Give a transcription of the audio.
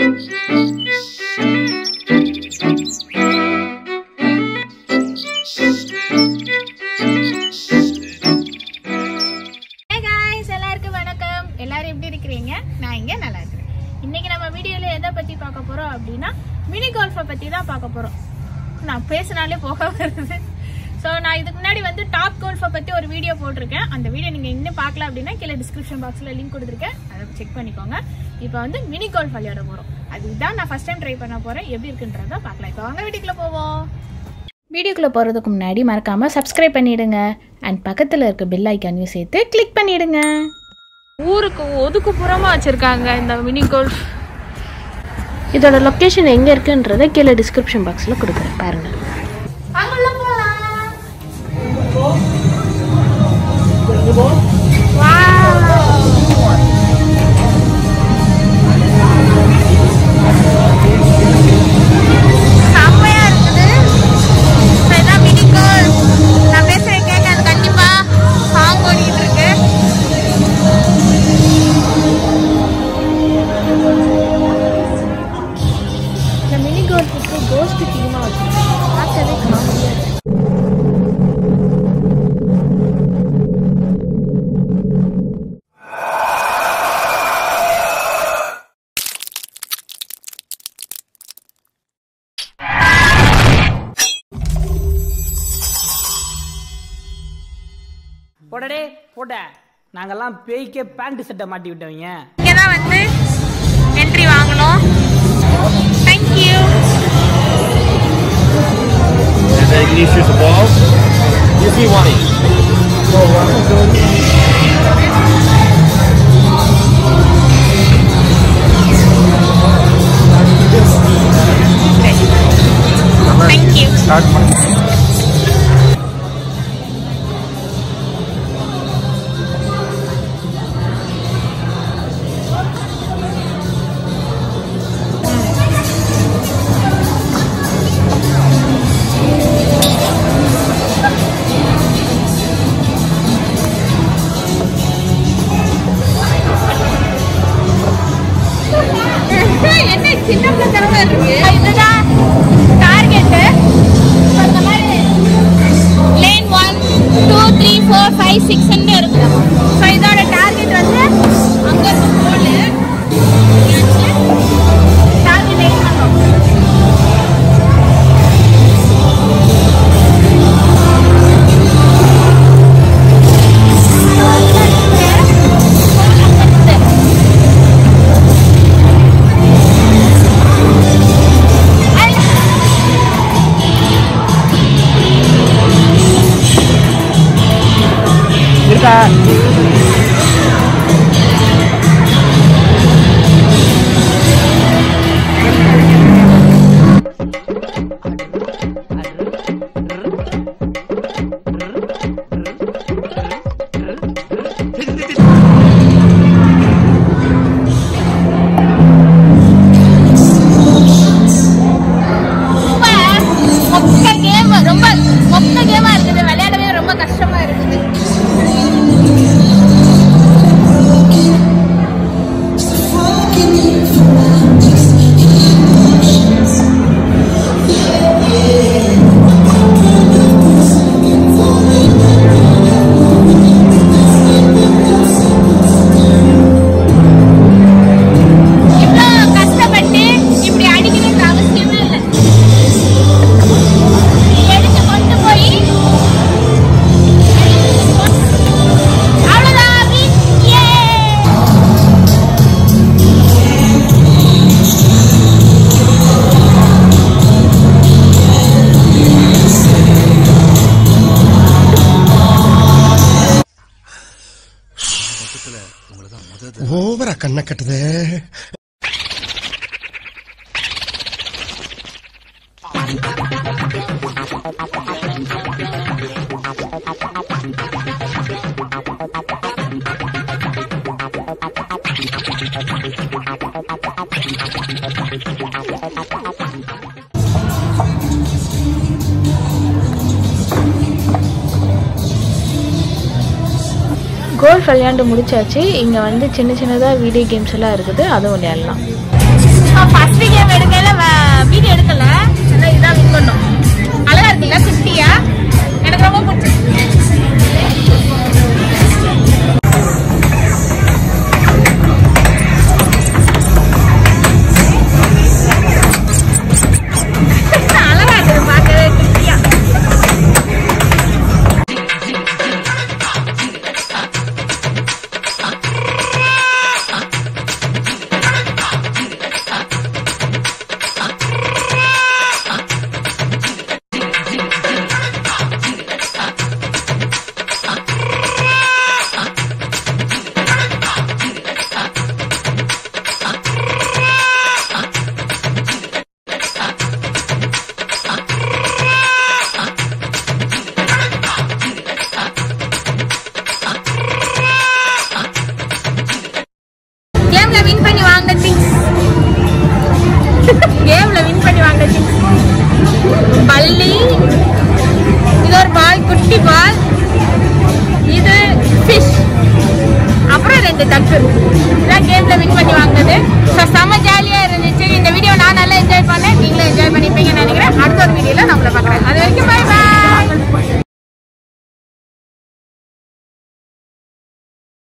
Hey guys, எல்லாருக்கும் வணக்கம் எல்லாரும் எப்படி இருக்கிறீங்க நான் இங்க நல்லா இருக்கிறேன் இன்னைக்கு நம்ம வீடியோல எதை பத்தி பார்க்க போறோம் அப்படின்னா மினி கோல்ஃபை பத்தி தான் பார்க்க போறோம் நான் பேசினாலே போக வருது ஸோ நான் இதுக்கு முன்னாடி வந்து டாப் கோல்ஃபை பத்தி ஒரு வீடியோ போட்டிருக்கேன் அந்த வீடியோ நீங்க இன்னும் பார்க்கல அப்படின்னா கீழே டிஸ்கிரிப்ஷன் பாக்ஸ்ல லிங்க் கொடுத்துருக்கேன் அதை செக் பண்ணிக்கோங்க இப்போ வந்து மினி கோல்ஃப் விளையாட போறோம் அதுதான் நான் ஃபர்ஸ்ட் டைம் ட்ரை பண்ண போறேன் எப்படி இருக்குன்றத பார்க்கலாம் இப்போ வாங்க வீட்டுக்குள்ள போவோம் வீடியோக்குள்ளே போகிறதுக்கு முன்னாடி மறக்காமல் சப்ஸ்கிரைப் பண்ணிடுங்க அண்ட் பக்கத்தில் இருக்க பெல் ஐக்கானையும் சேர்த்து கிளிக் பண்ணிடுங்க ஊருக்கு ஒதுக்குப்புறமா வச்சுருக்காங்க இந்த மினி கோல்ஃப் இதோட லொக்கேஷன் எங்கே இருக்குன்றதை கீழே டிஸ்கிரிப்ஷன் பாக்ஸில் கொடுக்குறேன் பாருங்கள் செம்மையா இருக்குது ஸோ இதான் மினி கோல்ஃப் நான் பேசுகிறேன் கேட்க அது கண்டிப்பாக சாங் ஓடிட்டு இருக்கு இந்த மினி கோல்ஃபுக்கு கோஸ்ட் டீமாக வச்சுருக்காங்க பார்க்கவே காமெடியாக இருக்கு போடடே போட நாங்கெல்லாம் பேய்க்கே பேண்ட் சட்டை மாட்டி விட்டவங்க இங்கே தான் வந்து என்ட்ரி வாங்கணும் thank you And then you need to shoot the ball. You see one each. Thank you என்ன சின்ன பிள்ளைத்தனமா இருக்கு இதுதான் டார்கெட்டு அந்த மாதிரி lane one two three four five சிக்ஸ்ன்னு இருக்குது ஸோ இதோட டார்கெட் வந்து அங்கே இருக்க கோல் டார்கெட் எயிட் பண்ணோம் இருக்கா ரொம்ப மொக்க கேம் ரொம்ப மொக்க கேமா இருக்குது விளையாடவே ரொம்ப கஷ்டமா இருக்குது இவ்வளோ கஷ்டப்பட்டு இப்படி அடிக்கணுன்ற அவசியமே இல்லை எடுத்து கொண்டு போய் அவ்வளோதான் win. Yay! ஓவரா கண்ணை கட்டுதே கோல்ஃப் விளையாண்டு முடிச்சாச்சு இங்கே வந்து சின்ன சின்னதாக வீடியோ கேம்ஸ் எல்லாம் இருக்குது அதுவும் விளையாடலாம் ஃபர்ஸ்ட் கேம் எடுக்கல வீடியோ எடுக்கல ஆனா இதான் வின் பண்ணோம் அழகா இருக்குல்ல குட்டியா எனக்கு ரொம்ப பிடிச்சிருக்கு அழகா இருக்குது பார்க்கவே குட்டியா கேம்ல வின் பண்ணி வாங்கின திங்ஸ் கேம்ல வின் பண்ணி வாங்கின திங்ஸ் பள்ளி இது ஒரு பால் குட்டி பால் இது ஃபிஷ் அப்புறம் ரெண்டு தக்கு இதான் கேம்ல வின் பண்ணி வாங்கினது ஸோ செம்ம ஜாலியா இருந்துச்சு இந்த வீடியோ நான் நல்லா என்ஜாய் பண்ணேன் நீங்களும் என்ஜாய் பண்ணி